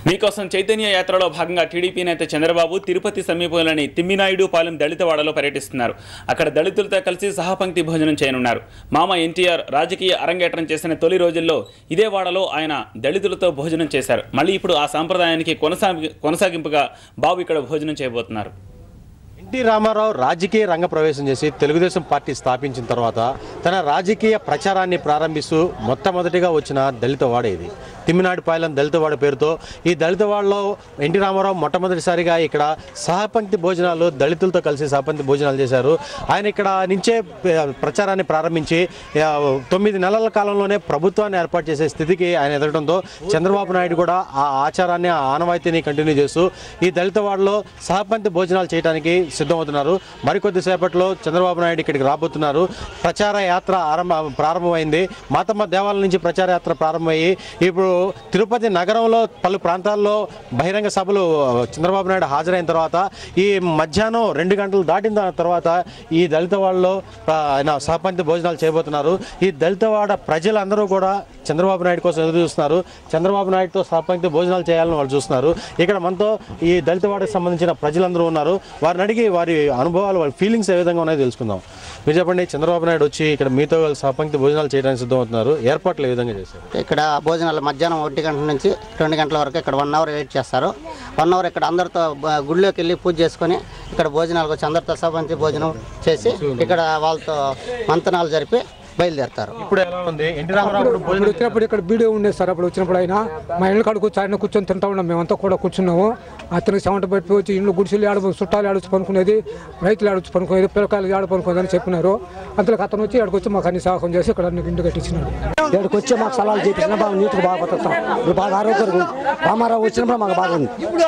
మీకోసం చైతన్య యాత్రలో భాగంగా టీడీపీ నేత చంద్రబాబు తిరుపతి సమీపంలోని తిమ్మినాయుడు పాలెం దళితవాడలో పర్యటిస్తున్నారు అక్కడ దళితులతో కలిసి సహపంక్తి భోజనం చేయనున్నారు మామ ఎన్టీఆర్ రాజకీయ అరంగేట్రం చేసిన తొలి రోజుల్లో ఇదే వాడలో ఆయన దళితులతో భోజనం చేశారు మళ్ళీ ఇప్పుడు ఆ సాంప్రదాయానికి కొనసాగి కొనసాగింపుగా బాబు ఇక్కడ భోజనం చేయబోతున్నారు ఎన్టీ రామారావు రాజకీయ రంగ ప్రవేశం చేసి తెలుగుదేశం పార్టీ స్థాపించిన తర్వాత తన రాజకీయ ప్రచారాన్ని ప్రారంభిస్తూ మొట్టమొదటిగా వచ్చిన దళితవాడ ఇది తిమ్మినాడిపాలెం దళితవాడ పేరుతో ఈ దళితవాడలో ఎన్టీ రామారావు మొట్టమొదటిసారిగా ఇక్కడ సహపంక్తి భోజనాలు దళితులతో కలిసి సహపంక్తి భోజనాలు చేశారు ఆయన ఇక్కడ నుంచే ప- ప్రచారాన్ని ప్రారంభించి ఆ, తొమ్మిది నెలల కాలంలోనే ప్రభుత్వాన్ని ఏర్పాటు చేసే స్థితికి ఆయన ఎదగడంతో చంద్రబాబు నాయుడు కూడా ఆ ఆచారాన్ని ఆ ఆనవాయితీని కంటిన్యూ చేస్తూ ఈ దళితవాడలో సహపంక్తి భోజనాలు చేయడానికి సిద్ధమవుతున్నారు మరికొద్ది సేపట్లో చంద్రబాబు నాయుడు ఇక్కడికి రాబోతున్నారు ప్రచార యాత్ర ఆరంభ ప్రారంభమైంది మాతమ్మ దేవాలయం నుంచి ప్రచార యాత్ర ప్రారంభమయ్యి ఇప్పుడు తిరుపతి నగరంలో పలు ప్రాంతాల్లో బహిరంగ సభలు చంద్రబాబు నాయుడు హాజరైన తర్వాత ఈ మధ్యాహ్నం రెండు గంటలు దాటిన దా- తర్వాత ఈ దళితవాడలో ఆ, ఆయన సహపంక్తి భోజనాలు చేయబోతున్నారు ఈ దళితవాడ ప్రజలందరూ కూడా చంద్రబాబు నాయుడు కోసం ఎదురు చూస్తున్నారు చంద్రబాబు నాయుడుతో సహపంక్తి భోజనాలు చేయాలని వాళ్ళు చూస్తున్నారు ఇక్కడ మనతో ఈ దళితవాడకి సంబంధించిన ప్రజలందరూ ఉన్నారు వారిని అడిగి వారి అనుభవాలు వాళ్ళ ఫీలింగ్స్ ఏ విధంగా ఉన్నాయో తెలుసుకుందాం మీరు చెప్పండి చంద్రబాబు నాయుడు వచ్చి ఇక్కడ మీతో వాళ్ళు సహపంక్తి భోజనాలు చేయడానికి సిద్ధమవుతున్నారు ఏర్పాట్లు ఏ విధంగా చేశారు ఇక్కడ భోజనాలు మధ్యాహ్నం ఒకటి గంటల నుంచి రెండు గంటల వరకు ఇక్కడ వన్ అవర్ వెయిట్ చేస్తారు వన్ అవర్ ఇక్కడ అందరితో బ- గుడిలోకి వెళ్ళి పూజ చేసుకొని ఇక్కడ భోజనాలకు వచ్చి అందరితో సభంతి భోజనం చేసి ఇక్కడ వాళ్ళతో మంతనాలు జరిపి బయలుదేరుతారు ఇప్పుడు ఎలా ఉంది ఎన్టీ రామారావు ఇప్పుడు ఇప్పుడు వచ్చినప్పుడు ఇక్కడ వీడియో ఉండేది సార్ అప్పుడు వచ్చినప్పుడు ఆయన మా ఇళ్ళ కాడ కూర్చొని ఆయన కూర్చొని తింటా ఉన్నాం మేమంతా కూడా కూర్చున్నాము అతనికి సెవంట పెట్టి వచ్చి ఇంట్లో గుడిసెలు ఆడ చుట్టాలు ఆడొచ్చి పనుకునేది రైతులు ఆడొచ్చి పనుకునేది పిల్లకాయలు ఆడ పనుకునేది అని చెప్పినారు అంతలోకి అతను వచ్చి ఇక్కడికి వచ్చి మాకు అన్ని సాహసం చేసి ఇక్కడ అన్ని ఇంటి కట్టించినాడు ఇక్కడికి వచ్చి మాకు సలహాలు చేపించిన బాగా నీట్గా బాగా బతుకుతాం ఇప్పుడు బాగా ఆరోగ్యం రామారావు వచ్చినప్పుడు మాకు బాగుంది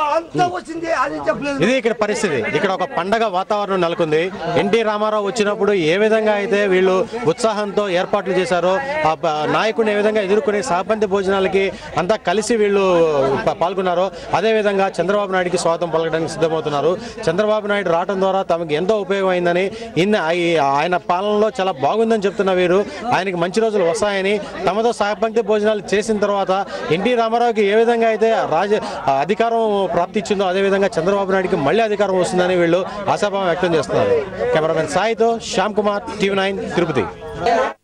ఇది ఇక్కడ పరిస్థితి ఇక్కడ ఒక పండగ వాతావరణం నెలకొంది ఎన్టీ రామారావు వచ్చినప్పుడు ఏ విధంగా అయితే వీళ్ళు ఉత్సాహంతో ఏర్పాట్లు చేశారో ఆ ప- నాయకుడిని ఏ విధంగా ఎదుర్కొనే సహపంతి భోజనాలకి అంతా కలిసి వీళ్ళు ప- పాల్గొన్నారో అదే విధంగా చంద్రబాబు నాయుడుకి స్వాగతం పలకడానికి సిద్ధమవుతున్నారు చంద్రబాబు నాయుడు రావడం ద్వారా తమకు ఎంతో ఉపయోగం అయిందని ఇన్న ఆయ- ఆయన పాలనలో చాలా బాగుందని చెప్తున్న వీరు ఆయనకి మంచి రోజులు వస్తాయని తమతో సహపంక్తి భోజనాలు చేసిన తర్వాత ఎన్టీ రామారావుకి ఏ విధంగా అయితే రాజ ఆ అధికారం ప్రాప్తించిందో అదే విధంగా చంద్రబాబు నాయుడుకి మళ్ళీ అధికారం వస్తుందని వీళ్ళు ఆశాభావం వ్యక్తం చేస్తున్నారు కెమెరామెన్ సాయితో శ్యామ్ కుమార్ టీవీ నైన్ తిరుపతి